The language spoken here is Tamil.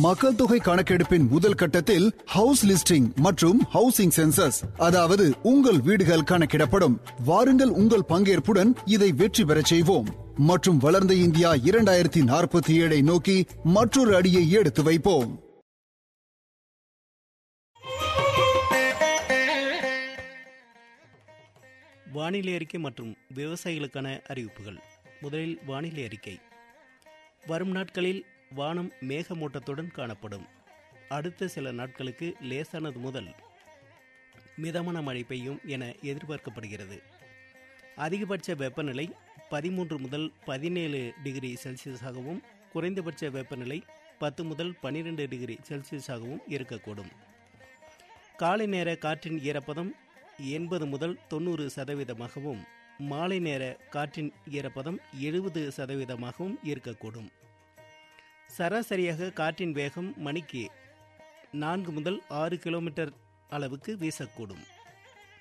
மக்கள் தொகை கணக்கெடுப்பின் முதல் கட்டத்தில் ஹவுஸ் லிஸ்டிங் மற்றும் ஹவுசிங் சென்சஸ் அதாவது உங்கள் வீடுகள் கணக்கிடப்படும் வாருங்கள் உங்கள் பங்கேற்புடன் இதை வெற்றி பெறச் செய்வோம் மற்றும் வளர்ந்த இந்தியா இரண்டாயிரத்தி நாற்பத்தி ஏழை நோக்கி மற்றொரு அடியை எடுத்து வைப்போம் வானிலை அறிக்கை மற்றும் விவசாயிகளுக்கான அறிவிப்புகள் முதலில் வானிலை அறிக்கை வரும் நாட்களில் வானம் மேகமூட்டத்துடன் காணப்படும் அடுத்த சில நாட்களுக்கு லேசானது முதல் மிதமான மழை பெய்யும் என எதிர்பார்க்கப்படுகிறது அதிகபட்ச வெப்பநிலை பதிமூன்று முதல் பதினேழு டிகிரி செல்சியஸாகவும் குறைந்தபட்ச வெப்பநிலை பத்து முதல் பன்னிரெண்டு டிகிரி செல்சியஸாகவும் இருக்கக்கூடும் காலை நேர காற்றின் ஈரப்பதம் எண்பது முதல் தொண்ணூறு சதவீதமாகவும் மாலை நேர காற்றின் ஈரப்பதம் எழுபது சதவீதமாகவும் இருக்கக்கூடும் சராசரியாக காற்றின் வேகம் மணிக்கு நான்கு முதல் ஆறு கிலோமீட்டர் அளவுக்கு வீசக்கூடும்